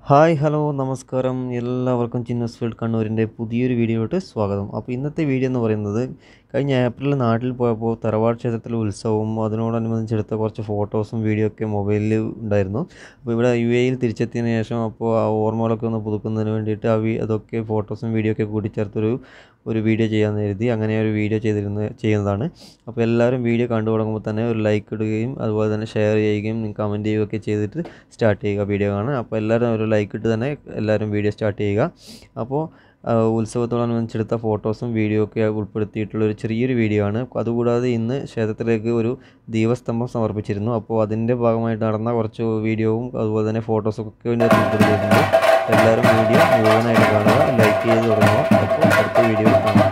hi hello നമസ്കാരം എല്ലാവർക്കും ചിന്നസ് field കണ്ണൂരിൻ്റെ പുതിയൊരു വീഡിയോയിലോട്ട് സ്വാഗതം അപ്പോൾ ഇന്നത്തെ വീഡിയോ എന്ന് പറയുന്നത് കഴിഞ്ഞ ഏപ്രിലിൽ നാട്ടിൽ പോയപ്പോൾ തറവാട് ക്ഷേത്രത്തിലെ ഉത്സവവും അതിനോടനുബന്ധിച്ചെടുത്ത കുറച്ച് ഫോട്ടോസും വീഡിയോ ഒക്കെ മൊബൈലിൽ ഉണ്ടായിരുന്നു അപ്പോൾ ഇവിടെ യു എയിൽ തിരിച്ചെത്തിയതിന് ശേഷം അപ്പോൾ ആ ഓർമ്മകളൊക്കെ ഒന്ന് പുതുക്കുന്നതിന് വേണ്ടിയിട്ട് ആ വി- അതൊക്കെ ഫോട്ടോസും വീഡിയോ ഒക്കെ കൂട്ടിച്ചേർത്തൊരു ഒരു വീഡിയോ ചെയ്യാമെന്ന് കരുതി അങ്ങനെ ഒരു വീഡിയോ ചെയ്തിരുന്ന ചെയ്യുന്നതാണ് അപ്പോൾ എല്ലാവരും വീഡിയോ കണ്ടു തുടങ്ങുമ്പോൾ തന്നെ ഒരു ലൈക്ക് ഇടുകയും അതുപോലെ തന്നെ ഷെയർ ചെയ്യുകയും കമൻറ്റ് ചെയ്യുകയൊക്കെ ചെയ്തിട്ട് സ്റ്റാർട്ട് ചെയ്യുക വീഡിയോ കാണാൻ അപ്പോൾ എല്ലാവരും ഒരു ലൈക്ക് ഇട്ട് തന്നെ എല്ലാവരും വീഡിയോ സ്റ്റാർട്ട് ചെയ്യുക അപ്പോൾ ആ, ഉത്സവത്തോടനുബന്ധിച്ചെടുത്ത ഫോട്ടോസും വീഡിയോ ഒക്കെ ഉൾപ്പെടുത്തിയിട്ടുള്ള ഒരു ചെറിയൊരു വീഡിയോ ആണ് അതുകൂടാതെ ഇന്ന് ക്ഷേത്രത്തിലേക്ക് ഒരു ദീപസ്തംഭം സമർപ്പിച്ചിരുന്നു അപ്പോൾ അതിൻ്റെ ഭാഗമായിട്ട് നടന്ന കുറച്ച് വീഡിയോവും അതുപോലെ തന്നെ ഫോട്ടോസും ഒക്കെ ഇതിനകത്ത് ഉൾപ്പെടുത്തിയിട്ടുണ്ട് എല്ലാവരും വീഡിയോ മുഴുവനായിട്ട് കാണുക ലൈക്ക് ചെയ്ത് തുടങ്ങുക അപ്പോൾ അടുത്ത വീഡിയോ കാണാം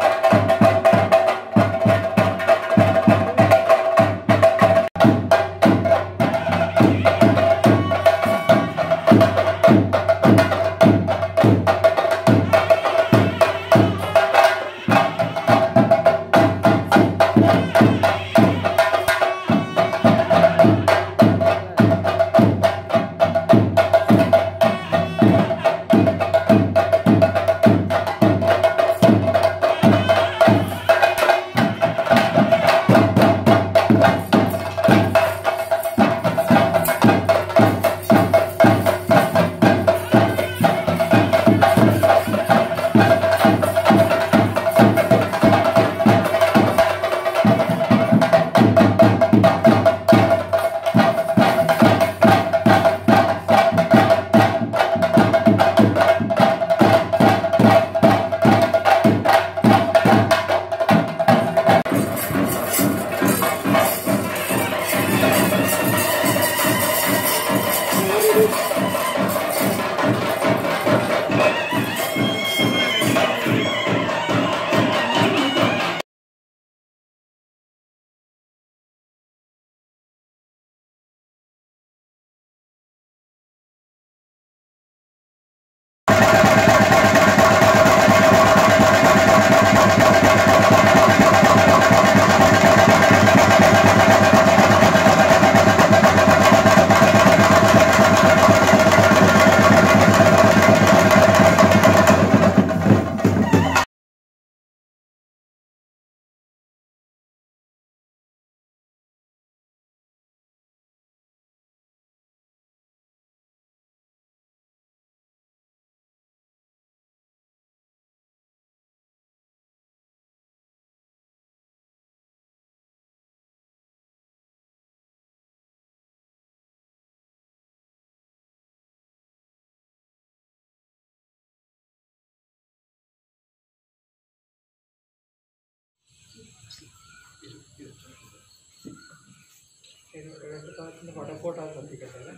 വടക്കോട്ടാ ശ്രദ്ധിക്കട്ടെ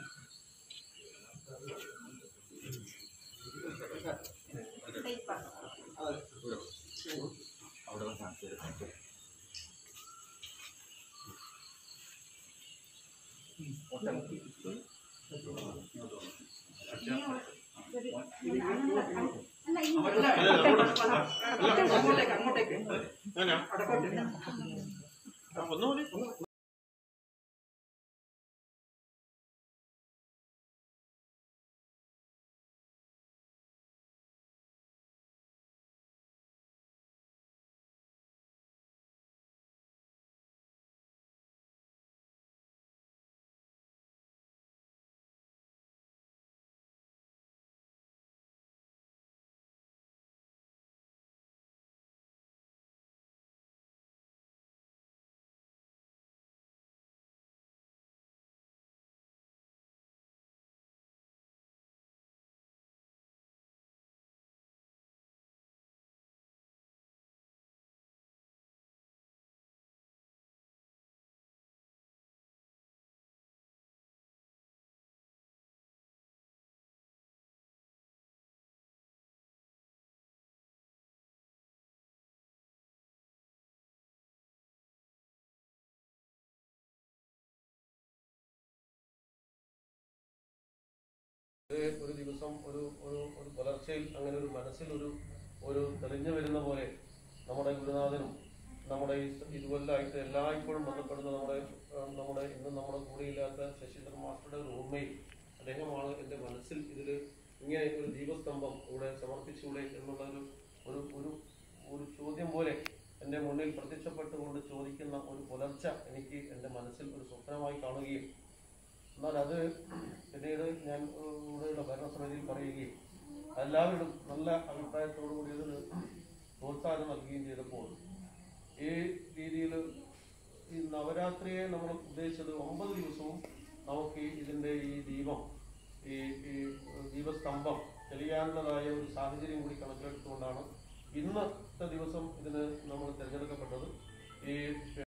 അങ്ങോട്ടേക്ക് അങ്ങോട്ടേക്ക് വടക്കോട്ട് ഒരു ദിവസം ഒരു ഒരു ഒരു പുലർച്ചയിൽ അങ്ങനെ ഒരു മനസ്സിൽ ഒരു ഒരു തെളിഞ്ഞു വരുന്ന പോലെ നമ്മുടെ ഗുരുനാഥനും നമ്മുടെ ഈ ഇതുപോലായിട്ട് എല്ലായ്പ്പോഴും ബന്ധപ്പെടുന്ന നമ്മുടെ ആ, നമ്മുടെ ഇന്ന് നമ്മുടെ കൂടെയില്ലാത്ത ശശീന്ദ്രൻ മാസ്റ്ററുടെ ഒരു ഓർമ്മയിൽ അദ്ദേഹമാണ് എൻ്റെ മനസ്സിൽ ഇതിൽ ഇങ്ങനെ ഒരു ദീപസ്തംഭം ഇവിടെ സമർപ്പിച്ചുകൂടെ എന്നുള്ള ഒരു ഒരു ഒരു ഒരു ചോദ്യം പോലെ എൻ്റെ മുന്നിൽ പ്രത്യക്ഷപ്പെട്ടുകൊണ്ട് ചോദിക്കുന്ന ഒരു പുലർച്ച എനിക്ക് എൻ്റെ മനസ്സിൽ ഒരു സ്വപ്നമായി കാണുകയും എന്നാൽ അത് പിന്നീട് ഞാൻ ഏഹ്, ഇവിടെയുള്ള ഭരണസമിതിയിൽ പറയുകയും എല്ലാവരും നല്ല അഭിപ്രായത്തോടു കൂടി ഇതിന് പ്രോത്സാഹനം നൽകുകയും ചെയ്തപ്പോൾ ഈ രീതിയിൽ ഈ നവരാത്രിയെ നമ്മൾ ഉദ്ദേശിച്ചത് ഒമ്പത് ദിവസവും നമുക്ക് ഈ ഇതിൻ്റെ ഈ ദീപം ഈ ഈ ദീപസ്തംഭം തെളിയാനുള്ളതായ ഒരു സാഹചര്യം കൂടി കണക്കിലെടുത്തുകൊണ്ടാണ് ഇന്നത്തെ ദിവസം ഇതിന് നമ്മൾ തിരഞ്ഞെടുക്കപ്പെട്ടത് ഈ